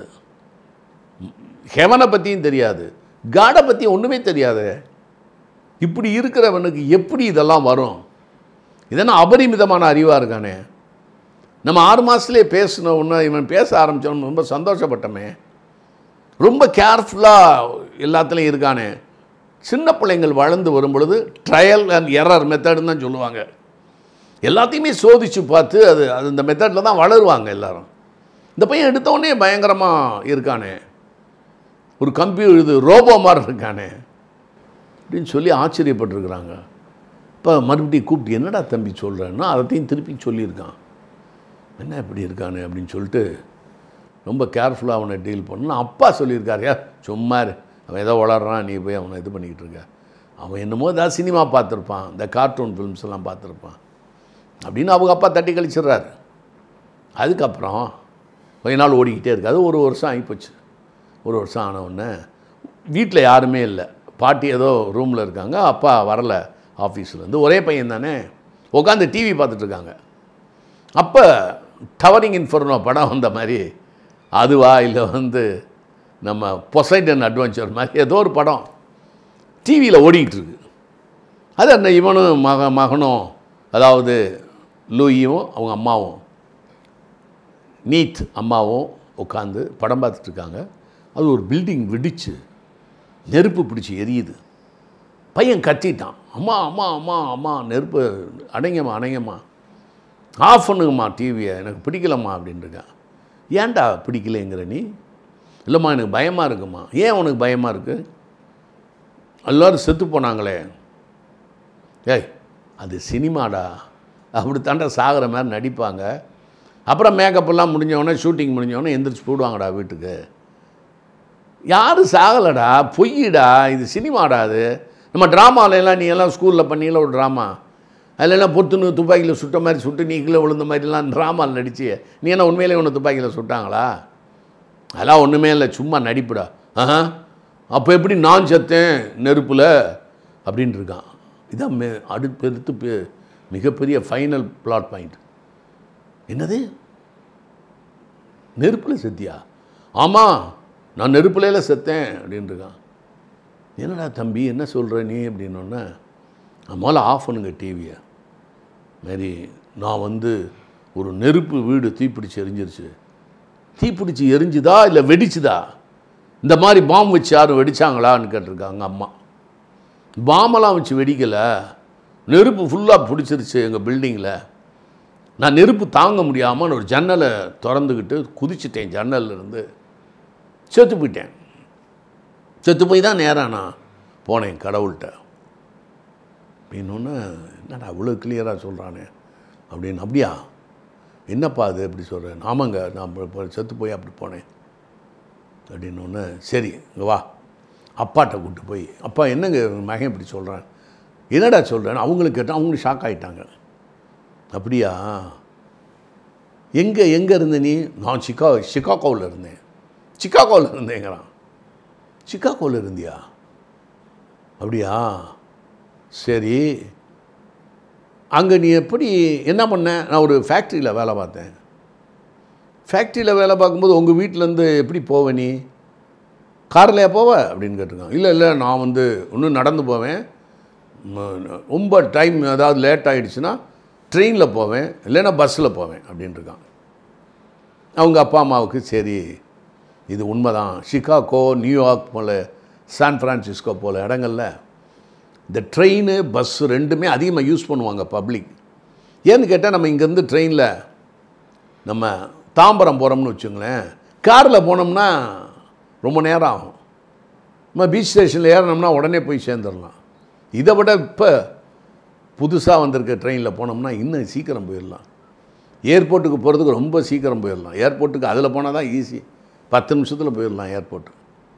ஹெவனை பற்றியும் தெரியாது காடை பற்றி ஒன்றுமே தெரியாது இப்படி இருக்கிறவனுக்கு எப்படி இதெல்லாம் வரும் இதெல்லாம் அபரிமிதமான அறிவாக இருக்கானே நம்ம ஆறு மாதத்துலேயே பேசின உடனே இவன் பேச ஆரம்பித்தோன்னு ரொம்ப சந்தோஷப்பட்டமே ரொம்ப கேர்ஃபுல்லாக எல்லாத்துலேயும் இருக்கானே சின்ன பிள்ளைங்கள் வளர்ந்து வரும் பொழுது ட்ரையல் அண்ட் எரர் மெத்தடுன்னு தான் சொல்லுவாங்க எல்லாத்தையுமே சோதித்து பார்த்து அது அது இந்த மெத்தடில் தான் வளருவாங்க எல்லாரும் இந்த பையன் எடுத்த உடனே பயங்கரமாக இருக்கானே ஒரு கம்ப்யூட்டர் இது ரோபோ மாதிரி இருக்கானே அப்படின்னு சொல்லி ஆச்சரியப்பட்டிருக்கிறாங்க இப்போ மறுபடியும் கூப்பிட்டு என்னடா தம்பி சொல்கிறேன்னா அதைத்தையும் திருப்பி சொல்லியிருக்கான் என்ன இப்படி இருக்கானு அப்படின்னு சொல்லிட்டு ரொம்ப கேர்ஃபுல்லாக அவனை டீல் பண்ணணும் அப்பா சொல்லியிருக்காரு "ஏ, சும்மா இரு. அவன் ஏதோ வளர்றான் நீ போய் அவனை இது பண்ணிக்கிட்டு இருக்க அவன் என்னமோ ஏதாவது சினிமா பார்த்துருப்பான் இந்த கார்ட்டூன் ஃபிலிம்ஸ் எல்லாம் பார்த்துருப்பான் அப்படின்னு அவங்க அப்பா தட்டி கழிச்சிடுறாரு அதுக்கப்புறம் கொஞ்ச நாள் ஓடிக்கிட்டே இருக்கு அது ஒரு வருஷம் ஆகிப்போச்சு ஒரு வருஷம் ஆன உடனே வீட்டில் யாருமே இல்லை பாட்டி ஏதோ ரூமில் இருக்காங்க அப்பா வரல ஆஃபீஸ்லேருந்து ஒரே பையன் தானே உட்காந்து டிவி பார்த்துட்ருக்காங்க அப்போ டவரிங் இன்ஃபர்னோ படம் வந்த மாதிரி அதுவா இல்லை வந்து நம்ம பொசைடன் அட்வென்ச்சர் மாதிரி ஏதோ ஒரு படம் டிவியில் ஓடிக்கிட்டு இருக்கு அது அந்த இவனும் மக மகனும் அதாவது லூயியும் அவங்க அம்மாவும் நீத் அம்மாவும் உட்காந்து படம் பார்த்துட்டு இருக்காங்க அது ஒரு பில்டிங் வெடிச்சு நெருப்பு பிடிச்சி எரியுது பையன் கத்திட்டான் அம்மா அம்மா அம்மா அம்மா நெருப்பு அடங்கம்மா அடங்கம்மா ஆஃப் பண்ணுங்கம்மா டிவியை எனக்கு பிடிக்கலம்மா அப்படின்ட்டுருக்கேன் ஏன்டா பிடிக்கலைங்கிற நீ இல்லைம்மா எனக்கு பயமாக இருக்குமா ஏன் உனக்கு பயமாக இருக்குது எல்லோரும் செத்து போனாங்களே ஏய் அது சினிமாடா அப்படி தாண்டா சாகிற மாதிரி நடிப்பாங்க அப்புறம் மேக்கப்லாம் முடிஞ்சவொடனே ஷூட்டிங் முடிஞ்சவொடனே எந்திரிச்சு போடுவாங்கடா வீட்டுக்கு யாரும் சாகலடா பொய்யிடா இது சினிமாடா அது நம்ம ட்ராமாலெல்லாம் நீ எல்லாம் ஸ்கூலில் பண்ணியில ஒரு ட்ராமா அதிலெல்லாம் பொத்துன்னு துப்பாக்கியில் சுட்ட மாதிரி சுட்டு நீ கீழே விழுந்த மாதிரிலாம் ட்ராமாவில் நடிச்சு நீ என்ன உண்மையிலே ஒன்று துப்பாக்கியில் சுட்டாங்களா அதெல்லாம் ஒன்றுமே இல்லை சும்மா நடிப்புடா ஆஹா அப்போ எப்படி நான் செத்தேன் நெருப்பில் அப்படின்னு இருக்கான் இதான் மே அடுத்து எடுத்து பெ- மிகப்பெரிய ஃபைனல் பிளாட் பாயிண்ட் என்னது நெருப்பில் செத்தியா ஆமாம் நான் நெருப்புலையில் செத்தேன் அப்படின்னு இருக்கான் என்னடா தம்பி என்ன சொல்கிற நீ அப்படின்னோடனே முதல்ல ஆஃப் பண்ணுங்க டிவியை மாரி நான் வந்து ஒரு நெருப்பு வீடு தீப்பிடிச்சு எரிஞ்சிருச்சு தீப்பிடிச்சு எரிஞ்சுதா இல்லை வெடிச்சுதா இந்த மாதிரி பாம்பு வச்சு யாரும் வெடிச்சாங்களான்னு கேட்டிருக்காங்க அம்மா பாம்பெல்லாம் வச்சு வெடிக்கலை நெருப்பு ஃபுல்லாக பிடிச்சிருச்சு எங்கள் பில்டிங்கில் நான் நெருப்பு தாங்க முடியாமல் ஒரு ஜன்னலை திறந்துக்கிட்டு குதிச்சிட்டேன் ஜன்னல்ல இருந்து செத்து போயிட்டேன் செத்து போய் தான் நேராக நான் போனேன் கடவுள்கிட்ட அப்படின்னொன்னே என்னடா அவ்வளோ கிளியராக சொல்கிறானே அப்படின்னு அப்படியா என்னப்பா அது அப்படி சொல்கிறேன் ஆமாங்க நான் இப்ப- இப்ப செத்து போய் அப்படி போனேன் அப்படின்னொன்னே சரி இங்கே வா அப்பாட்ட கூப்பிட்டு போய் அப்பா என்னங்க உன் மகன் இப்படி சொல்கிறேன் என்னடா சொல்கிறேன் அவங்களுக்கு கேட்டால் அவங்களும் ஷாக் ஆகிட்டாங்க அப்படியா எங்கே எங்கே இருந்த நீ நான் சிக்கா சிக்காகோவில் இருந்தேன் சிக்காகோவில் இருந்தேங்கிறான் சிக்காகோவில் இருந்தியா அப்படியா சரி அங்கே நீ எப்படி என்ன பண்ண நான் ஒரு ஃபேக்ட்ரியில் வேலை பார்த்தேன் ஃபேக்ட்ரியில் வேலை பார்க்கும்போது உங்கள் வீட்டிலேருந்து எப்படி போவ நீ கார்லையா போவ அப்படின்னு கேட்டிருக்கான் இல்லை இல்லை நான் வந்து இன்னும் நடந்து போவேன் ம- ரொம்ப டைம் ஏதாவது லேட் ஆகிடுச்சுன்னா ட்ரெயினில் போவேன் இல்லைன்னா பஸ்ஸில் போவேன் அப்படின்னு இருக்கான் அவங்க அப்பா அம்மாவுக்கு சரி இது உண்மைதான் சிகாகோ நியூயார்க் போல சான் ஃப்ரான்சிஸ்கோ போல இடங்கள்ல இந்த ட்ரெயின் பஸ்ஸு ரெண்டுமே அதிகமாக யூஸ் பண்ணுவாங்க பப்ளிக் ஏன்னு கேட்டால் நம்ம இங்கேருந்து ட்ரெயினில் நம்ம தாம்பரம் போகிறோம்னு வச்சுங்களேன் காரில் போனோம்னா ரொம்ப நேரம் ஆகும் நம்ம பீச் ஸ்டேஷனில் ஏறினோம்னா உடனே போய் சேர்ந்துடலாம் இதை விட இப்போ புதுசாக வந்திருக்க ட்ரெயினில் போனோம்னா இன்னும் சீக்கிரம் போயிடலாம் ஏர்போர்ட்டுக்கு போகிறதுக்கு ரொம்ப சீக்கிரம் போயிடலாம் ஏர்போர்ட்டுக்கு அதில் போனால் தான் ஈஸி பத்து நிமிஷத்தில் போயிடலாம் ஏர்போர்ட்டு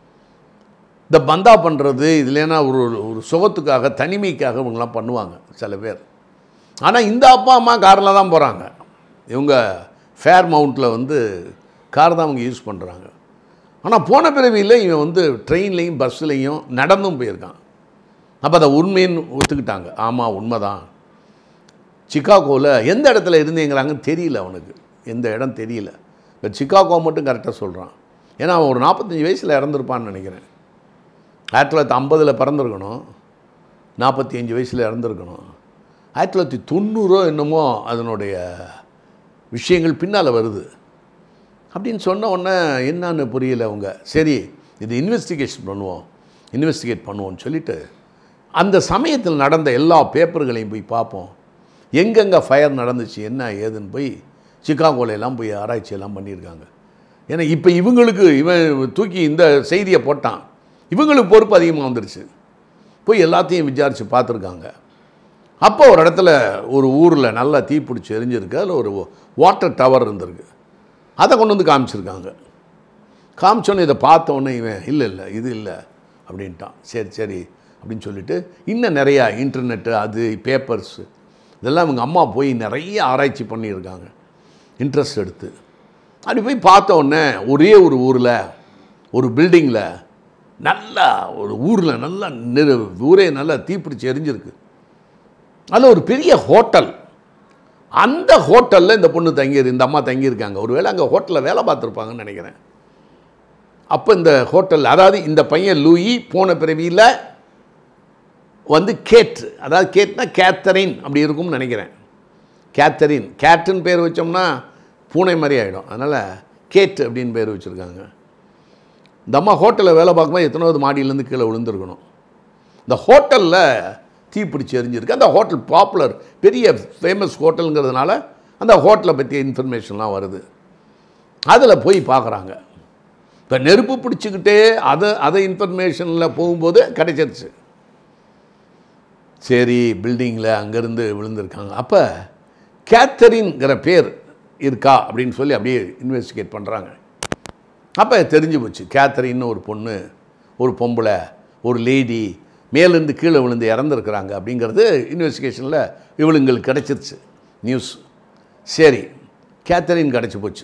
இந்த பந்தா பண்ணுறது இதுலேனா ஒரு ஒரு சுகத்துக்காக தனிமைக்காக இவங்கெல்லாம் பண்ணுவாங்க சில பேர் ஆனால் இந்த அப்பா அம்மா காரில் தான் போகிறாங்க இவங்க ஃபேர் மவுண்ட்டில் வந்து கார் தான் அவங்க யூஸ் பண்ணுறாங்க ஆனால் போன பிறவியில் இவன் வந்து ட்ரெயின்லேயும் பஸ்ஸுலேயும் நடந்தும் போயிருக்கான் அப்போ அதை உண்மைன்னு ஒத்துக்கிட்டாங்க ஆமாம் உண்மைதான் சிக்காகோவில் எந்த இடத்துல இருந்தேங்கிறாங்கன்னு தெரியல அவனுக்கு எந்த இடம் தெரியல இப்போ சிக்காகோ மட்டும் கரெக்டாக சொல்கிறான் ஏன்னா அவன் ஒரு நாற்பத்தஞ்சு வயசில் இறந்துருப்பான்னு நினைக்கிறேன் ஆயிரத்தி தொள்ளாயிரத்தி ஐம்பதில் பிறந்திருக்கணும் நாற்பத்தி அஞ்சு வயசில் இறந்துருக்கணும் ஆயிரத்தி தொள்ளாயிரத்தி தொண்ணூறோ என்னமோ அதனுடைய விஷயங்கள் பின்னால் வருது அப்படின்னு சொன்ன உடனே என்னன்னு புரியல அவங்க சரி இது இன்வெஸ்டிகேஷன் பண்ணுவோம் இன்வெஸ்டிகேட் பண்ணுவோம்னு சொல்லிட்டு அந்த சமயத்தில் நடந்த எல்லா பேப்பர்களையும் போய் பார்ப்போம் எங்கெங்கே ஃபயர் நடந்துச்சு என்ன ஏதுன்னு போய் சிக்காகோல எல்லாம் போய் ஆராய்ச்சி எல்லாம் பண்ணியிருக்காங்க ஏன்னா இப்போ இவங்களுக்கு இவன் தூக்கி இந்த செய்தியை போட்டான் இவங்களுக்கு பொறுப்பு அதிகமாக வந்துருச்சு போய் எல்லாத்தையும் விசாரித்து பார்த்துருக்காங்க அப்போ ஒரு இடத்துல ஒரு ஊரில் நல்லா தீப்பிடிச்சி எரிஞ்சிருக்கு அதில் ஒரு வாட்டர் டவர் இருந்திருக்கு அதை கொண்டு வந்து காமிச்சிருக்காங்க காமிச்சோன்னே இதை பார்த்த உடனே இவன் இல்லை இல்லை இது இல்லை அப்படின்ட்டான் சரி சரி அப்படின்னு சொல்லிட்டு இன்னும் நிறையா இன்டர்நெட்டு அது பேப்பர்ஸ் இதெல்லாம் இவங்க அம்மா போய் நிறைய ஆராய்ச்சி பண்ணியிருக்காங்க இன்ட்ரெஸ்ட் எடுத்து அப்படி போய் பார்த்த உடனே ஒரே ஒரு ஊரில் ஒரு பில்டிங்கில் நல்லா ஒரு ஊரில் நல்லா நெரு ஊரே நல்லா தீப்பிடிச்சு எரிஞ்சிருக்கு அதில் ஒரு பெரிய ஹோட்டல் அந்த ஹோட்டலில் இந்த பொண்ணு தங்கியிரு இந்த அம்மா தங்கியிருக்காங்க ஒருவேளை அங்கே ஹோட்டலில் வேலை பார்த்துருப்பாங்கன்னு நினைக்கிறேன் அப்போ இந்த ஹோட்டல் அதாவது இந்த பையன் லூயி போன பிறவியில் வந்து கேட் அதாவது கேட்னா கேத்தரின் அப்படி இருக்கும்னு நினைக்கிறேன் கேத்தரின் கேட்டுன்னு பேர் வச்சோம்னா பூனை மாதிரி ஆகிடும் அதனால் கேட் அப்படின்னு பேர் வச்சுருக்காங்க இந்த அம்மா ஹோட்டலில் வேலை பார்க்கும்போது எத்தனாவது மாடியிலேருந்து கீழே விழுந்திருக்கணும் இந்த ஹோட்டலில் தீப்பிடிச்சு எரிஞ்சிருக்கு அந்த ஹோட்டல் பாப்புலர் பெரிய ஃபேமஸ் ஹோட்டலுங்கிறதுனால அந்த ஹோட்டலை பற்றிய இன்ஃபர்மேஷன்லாம் வருது அதில் போய் பார்க்குறாங்க இப்போ நெருப்பு பிடிச்சிக்கிட்டே அதை அதை இன்ஃபர்மேஷனில் போகும்போது கிடைச்சிருச்சு சரி பில்டிங்கில் அங்கேருந்து விழுந்திருக்காங்க அப்போ கேத்தரின்கிற பேர் இருக்கா அப்படின்னு சொல்லி அப்படியே இன்வெஸ்டிகேட் பண்ணுறாங்க அப்போ தெரிஞ்சு போச்சு கேத்தரின்னு ஒரு பொண்ணு ஒரு பொம்பளை ஒரு லேடி மேலேருந்து கீழே விழுந்து இறந்துருக்குறாங்க அப்படிங்கிறது இன்வெஸ்டிகேஷனில் இவளுங்களுக்கு கிடச்சிருச்சு நியூஸ் சரி கேத்தரின் கிடச்சி போச்சு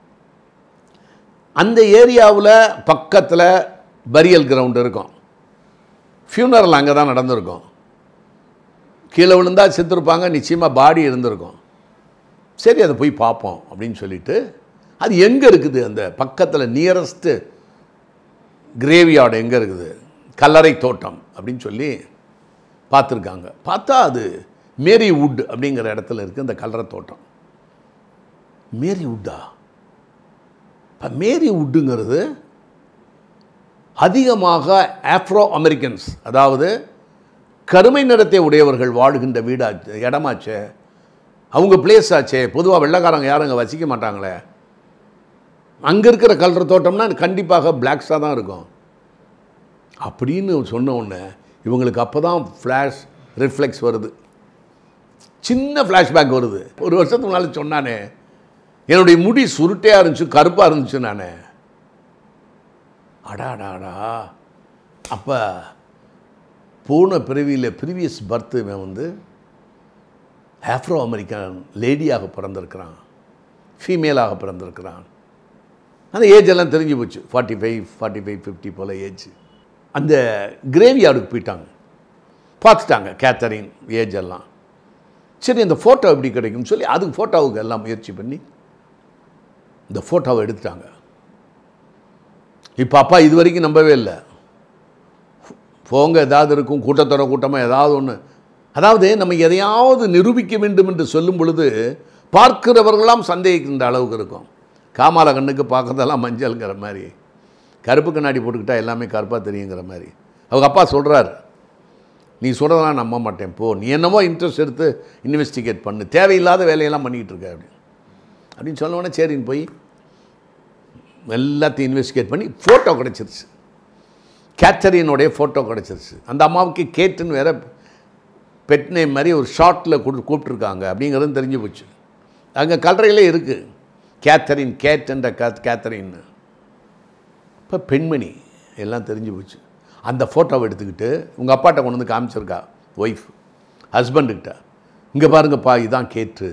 அந்த ஏரியாவில் பக்கத்தில் பரியல் கிரவுண்ட் இருக்கும் ஃபியூனரல் அங்கே தான் நடந்திருக்கும் கீழே விழுந்தா செத்துருப்பாங்க நிச்சயமாக பாடி இருந்திருக்கும் சரி அதை போய் பார்ப்போம் அப்படின்னு சொல்லிட்டு அது எங்கே இருக்குது அந்த பக்கத்தில் நியரஸ்ட்டு கிரேவியார்டு எங்கே இருக்குது கல்லறை தோட்டம் அப்படின்னு சொல்லி பார்த்துருக்காங்க பார்த்தா அது மேரி வுட் அப்படிங்கிற இடத்துல இருக்குது அந்த கல்லறை தோட்டம் மேரி வுட்டா இப்போ மேரி வுட்டுங்கிறது அதிகமாக ஆஃப்ரோ அமெரிக்கன்ஸ் அதாவது கருமை நிறத்தை உடையவர்கள் வாழ்கின்ற வீடாச்சு இடமாச்சே அவங்க பிளேஸ் ஆச்சே பொதுவாக வெள்ளைக்காரங்க யாரும் அங்கே வசிக்க மாட்டாங்களே அங்கே இருக்கிற கலர் தோட்டம்னா கண்டிப்பாக பிளாக்ஸாக தான் இருக்கும் அப்படின்னு சொன்ன உடனே இவங்களுக்கு அப்போ தான் ஃப்ளாஷ் ரிஃப்ளெக்ஸ் வருது சின்ன ஃப்ளாஷ்பேக் வருது ஒரு வருஷத்துக்கு முன்னால் சொன்னானே என்னுடைய முடி சுருட்டையாக இருந்துச்சு கருப்பாக இருந்துச்சு நானே அடாடாடா அப்போ போன பிறவியில் ப்ரீவியஸ் பர்த் இவன் வந்து ஆஃப்ரோ அமெரிக்கன் லேடியாக பிறந்திருக்கிறான் ஃபீமேலாக பிறந்திருக்கிறான் அந்த ஏஜ் எல்லாம் தெரிஞ்சு போச்சு forty five forty five fifty போல் ஏஜ் அந்த கிரேவியார்டுக்கு போயிட்டாங்க பார்த்துட்டாங்க கேத்தரின் ஏஜ் எல்லாம் சரி இந்த ஃபோட்டோ எப்படி கிடைக்கும்னு சொல்லி அதுக்கு ஃபோட்டோவுக்கு எல்லாம் முயற்சி பண்ணி இந்த ஃபோட்டோவை எடுத்துட்டாங்க இப்போ அப்பா இது வரைக்கும் நம்பவே இல்லை போங்க ஏதாவது இருக்கும் கூட்டத்தோட கூட்டமாக ஏதாவது ஒன்று அதாவது நம்ம எதையாவது நிரூபிக்க வேண்டும் என்று சொல்லும் பொழுது பார்க்கிறவர்களாம் சந்தேகிக்கின்ற அளவுக்கு இருக்கும் காமால கண்ணுக்கு பார்க்கறதெல்லாம் மஞ்சள்ங்கிற மாதிரி கருப்பு கண்ணாடி போட்டுக்கிட்டா எல்லாமே கருப்பாக தெரியுங்கிற மாதிரி அவங்க அப்பா சொல்கிறார் நீ சொல்கிறதெல்லாம் நம்ப மாட்டேன் போ நீ என்னமோ இன்ட்ரெஸ்ட் எடுத்து இன்வெஸ்டிகேட் பண்ணு தேவையில்லாத வேலையெல்லாம் பண்ணிக்கிட்டு இருக்க அப்படின்னு அப்படின்னு சொன்ன உடனே சரின்னு போய் எல்லாத்தையும் இன்வெஸ்டிகேட் பண்ணி ஃபோட்டோ கிடச்சிருச்சு கேத்தரினுடைய ஃபோட்டோ கிடச்சிருச்சு அந்த அம்மாவுக்கு கேட்டுன்னு வேற பெட் நேம் மாதிரி ஒரு ஷார்ட்டில் கொடு கூப்பிட்ருக்காங்க அப்படிங்கிறது தெரிஞ்சு போச்சு அங்கே கல்லறையிலே இருக்குது கேத்தரின் கேட் என்ற கே கேத்தரின்னு இப்போ பெண்மணி எல்லாம் தெரிஞ்சு போச்சு அந்த ஃபோட்டோவை எடுத்துக்கிட்டு உங்கள் அப்பாட்ட கொண்டு வந்து காமிச்சிருக்கா ஒய்ஃப் ஹஸ்பண்டுக்கிட்ட இங்கே பாருங்கப்பா இதான் கேட்டு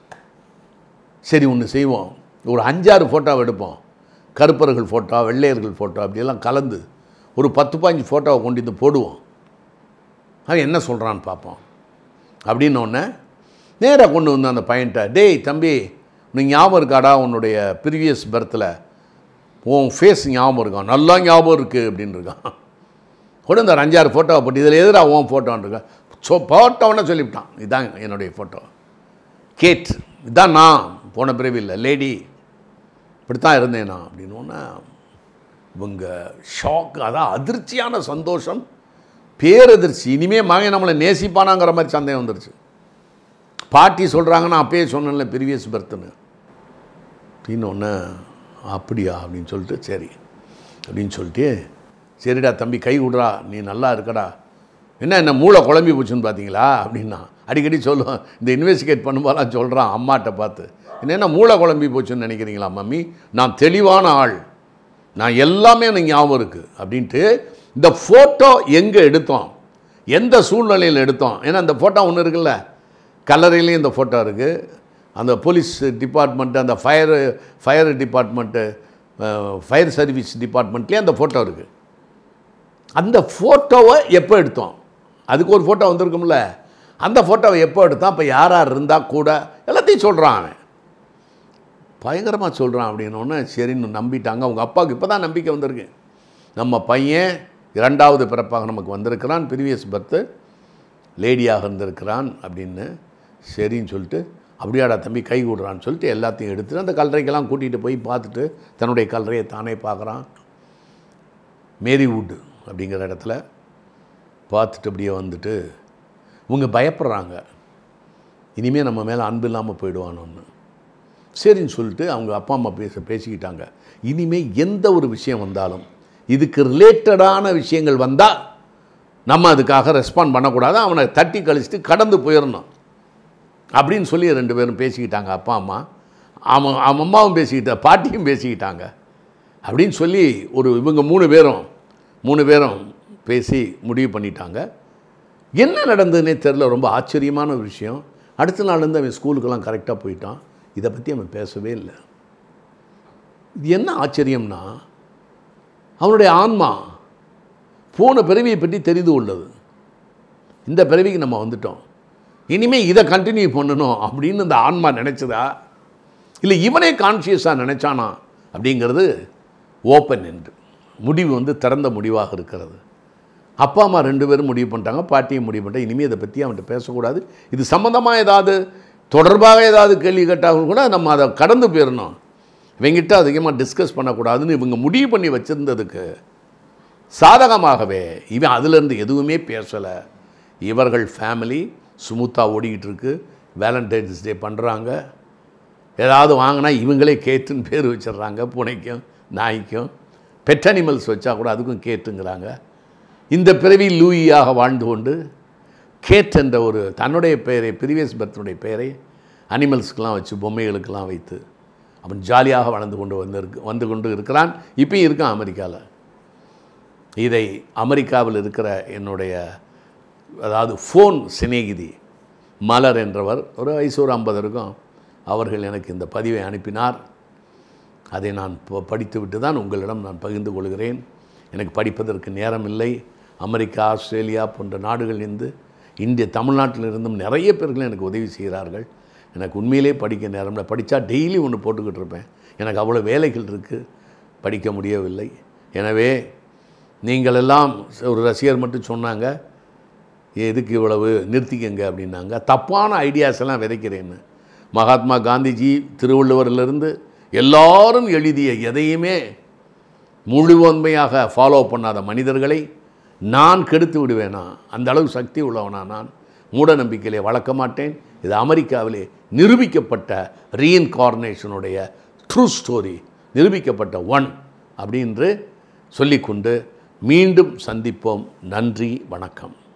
சரி ஒன்று செய்வோம் ஒரு அஞ்சாறு ஃபோட்டோவை எடுப்போம் கருப்பர்கள் ஃபோட்டோ வெள்ளையர்கள் ஃபோட்டோ அப்படியெல்லாம் கலந்து ஒரு பத்து பாஞ்சு ஃபோட்டோவை கொண்டு வந்து போடுவோம் அவன் என்ன சொல்கிறான்னு பார்ப்போம் அப்படின்னோடனே நேராக கொண்டு வந்து அந்த பையன்ட்ட டேய் தம்பி உனக்கு ஞாபகம் இருக்காடா உன்னுடைய ப்ரீவியஸ் பர்த்தில் உன் ஃபேஸ் ஞாபகம் இருக்கான் நல்லா ஞாபகம் இருக்குது அப்படின்னு இருக்கான் கொண்டு வந்து ஒரு அஞ்சாறு ஃபோட்டோவை போட்டு இதில் எதிராக உன் ஃபோட்டோன்னு இருக்கான் ஸோ ஃபோட்டோன்னு சொல்லிவிட்டான் இதுதான் என்னுடைய ஃபோட்டோ கேட் இதான் நான் போன பிறவியில் லேடி இப்படித்தான் இருந்தேன் நான் அப்படின்னு இவங்க ஷாக் அதான் அதிர்ச்சியான சந்தோஷம் பேரதிர்ச்சி இனிமே மகன் நம்மளை நேசிப்பானாங்கிற மாதிரி சந்தேகம் வந்துருச்சு பாட்டி சொல்கிறாங்கன்னா அப்பயே சொன்னேன்ல ப்ரீவியஸ் பர்த்துன்னு அப்படின்னு ஒன்று அப்படியா அப்படின்னு சொல்லிட்டு சரி அப்படின்னு சொல்லிட்டு சரிடா தம்பி கை விடுறா நீ நல்லா இருக்கடா என்ன என்ன மூளை குழம்பி போச்சுன்னு பார்த்தீங்களா அப்படின்னா அடிக்கடி சொல்லுவேன் இந்த இன்வெஸ்டிகேட் பண்ணும்போதெல்லாம் சொல்கிறான் அம்மாட்ட பார்த்து என்ன மூளை குழம்பி போச்சுன்னு நினைக்கிறீங்களா மம்மி நான் தெளிவான ஆள் நான் எல்லாமே எனக்கு ஞாபகம் இருக்குது அப்படின்ட்டு இந்த ஃபோட்டோ எங்கே எடுத்தோம் எந்த சூழ்நிலையில் எடுத்தோம் ஏன்னா இந்த ஃபோட்டோ ஒன்று இருக்குல்ல கல்லறையிலையும் இந்த ஃபோட்டோ இருக்குது அந்த போலீஸ் டிபார்ட்மெண்ட்டு அந்த fire fire department fire service டிபார்ட்மெண்ட்லேயும் அந்த ஃபோட்டோ இருக்குது அந்த ஃபோட்டோவை எப்போ எடுத்தோம் அதுக்கு ஒரு ஃபோட்டோ வந்திருக்கும்ல அந்த ஃபோட்டோவை எப்போ எடுத்தான் இப்போ யார் யார் இருந்தால் கூட எல்லாத்தையும் சொல்கிறான் அவன் பயங்கரமாக சொல்கிறான் அப்படின்னோடனே சரின்னு நம்பிட்டாங்க அவங்க அப்பாவுக்கு இப்போ தான் நம்பிக்கை வந்திருக்கு நம்ம பையன் இரண்டாவது பிறப்பாக நமக்கு வந்திருக்கிறான் ப்ரீவியஸ் பர்த்து லேடியாக இருந்திருக்கிறான் அப்படின்னு சரின்னு சொல்லிட்டு அப்படியாடா தம்பி கை விடுறான்னு சொல்லிட்டு எல்லாத்தையும் எடுத்துட்டு அந்த கல்லறைக்கெல்லாம் கூட்டிகிட்டு போய் பார்த்துட்டு தன்னுடைய கல்லறையை தானே பார்க்குறான் மேரிவுட் அப்படிங்கிற இடத்துல பார்த்துட்டு அப்படியே வந்துட்டு இவங்க பயப்படுறாங்க இனிமேல் நம்ம மேலே அன்பு இல்லாமல் போயிடுவானோன்னு சரின்னு சொல்லிட்டு அவங்க அப்பா அம்மா பேச பேசிக்கிட்டாங்க இனிமேல் எந்த ஒரு விஷயம் வந்தாலும் இதுக்கு ரிலேட்டடான விஷயங்கள் வந்தால் நம்ம அதுக்காக ரெஸ்பாண்ட் பண்ணக்கூடாது அவனை தட்டி கழிச்சிட்டு கடந்து போயிடணும் அப்படின்னு சொல்லி ரெண்டு பேரும் பேசிக்கிட்டாங்க அப்பா அம்மா அவன் அவன் அம்மாவும் பேசிக்கிட்ட பாட்டியும் பேசிக்கிட்டாங்க அப்படின்னு சொல்லி ஒரு இவங்க மூணு பேரும் மூணு பேரும் பேசி முடிவு பண்ணிட்டாங்க என்ன நடந்ததுன்னே தெரில ரொம்ப ஆச்சரியமான ஒரு விஷயம் அடுத்த நாள்லேருந்து அவன் ஸ்கூலுக்கெல்லாம் கரெக்டாக போயிட்டான் இதை பற்றி அவன் பேசவே இல்லை இது என்ன ஆச்சரியம்னா அவனுடைய ஆன்மா போன பிறவியை பற்றி தெரிந்து கொள்ளது இந்த பிறவிக்கு நம்ம வந்துட்டோம் இனிமேல் இதை கண்டினியூ பண்ணணும் அப்படின்னு இந்த ஆன்மா நினச்சதா இல்லை இவனே கான்ஷியஸாக நினச்சானா அப்படிங்கிறது ஓப்பன் என்று முடிவு வந்து திறந்த முடிவாக இருக்கிறது அப்பா அம்மா ரெண்டு பேரும் முடிவு பண்ணிட்டாங்க பாட்டியும் முடிவு பண்ணிட்டாங்க இனிமேல் இதை பற்றி அவன்கிட்ட பேசக்கூடாது இது சம்மந்தமாக ஏதாவது தொடர்பாக ஏதாவது கேள்வி கேட்டாலும் கூட நம்ம அதை கடந்து போயிடணும் இவங்கிட்ட அதிகமாக டிஸ்கஸ் பண்ணக்கூடாதுன்னு இவங்க முடிவு பண்ணி வச்சுருந்ததுக்கு சாதகமாகவே இவன் அதிலிருந்து எதுவுமே பேசலை இவர்கள் ஃபேமிலி ஸ்மூத்தாக ஓடிக்கிட்டு இருக்கு வேலண்டைன்ஸ் டே பண்ணுறாங்க ஏதாவது வாங்கினா இவங்களே கேட்டுன்னு பேர் வச்சிடுறாங்க பூனைக்கும் நாய்க்கும் பெட் அனிமல்ஸ் வச்சா கூட அதுக்கும் கேட்டுங்கிறாங்க இந்த பிறவி லூயியாக வாழ்ந்து கொண்டு கேட் என்ற ஒரு தன்னுடைய பெயரை ப்ரீவியஸ் பர்த்தனுடைய பெயரை அனிமல்ஸ்க்கெலாம் வச்சு பொம்மைகளுக்கெல்லாம் வைத்து அவன் ஜாலியாக வளர்ந்து கொண்டு வந்திருக்கு வந்து கொண்டு இருக்கிறான் இப்பயும் இருக்கான் அமெரிக்காவில் இதை அமெரிக்காவில் இருக்கிற என்னுடைய அதாவது ஃபோன் சிநேகிதி மலர் என்றவர் ஒரு வயசு ஒரு ஐம்பது இருக்கும் அவர்கள் எனக்கு இந்த பதிவை அனுப்பினார் அதை நான் ப- படித்துவிட்டு தான் உங்களிடம் நான் பகிர்ந்து கொள்கிறேன் எனக்கு படிப்பதற்கு நேரம் இல்லை அமெரிக்கா ஆஸ்திரேலியா போன்ற நாடுகளிலிருந்து இந்திய தமிழ்நாட்டிலிருந்தும் நிறைய பேர்கள் எனக்கு உதவி செய்கிறார்கள் எனக்கு உண்மையிலே படிக்க நேரம் இல்லை படித்தா டெய்லி ஒன்று போட்டுக்கிட்டு இருப்பேன் எனக்கு அவ்வளோ வேலைகள் இருக்குது படிக்க முடியவில்லை எனவே நீங்கள் எல்லாம் ஒரு ரசிகர் மட்டும் சொன்னாங்க எதுக்கு இவ்வளவு நிறுத்திக்கங்க அப்படின்னாங்க தப்பான ஐடியாஸ் எல்லாம் விதைக்கிறேன்னு மகாத்மா காந்திஜி திருவள்ளுவரிலிருந்து எல்லாரும் எழுதிய எதையுமே முழுவன்மையாக ஃபாலோ பண்ணாத மனிதர்களை நான் கெடுத்து விடுவேனா அந்த அளவு சக்தி உள்ளவனா நான் மூட நம்பிக்கையிலே வளர்க்க மாட்டேன் இது அமெரிக்காவிலே நிரூபிக்கப்பட்ட ரீஇன்கார்னேஷனுடைய ட்ரூ ஸ்டோரி நிரூபிக்கப்பட்ட ஒன் அப்படின்று சொல்லிக்கொண்டு மீண்டும் சந்திப்போம் நன்றி வணக்கம்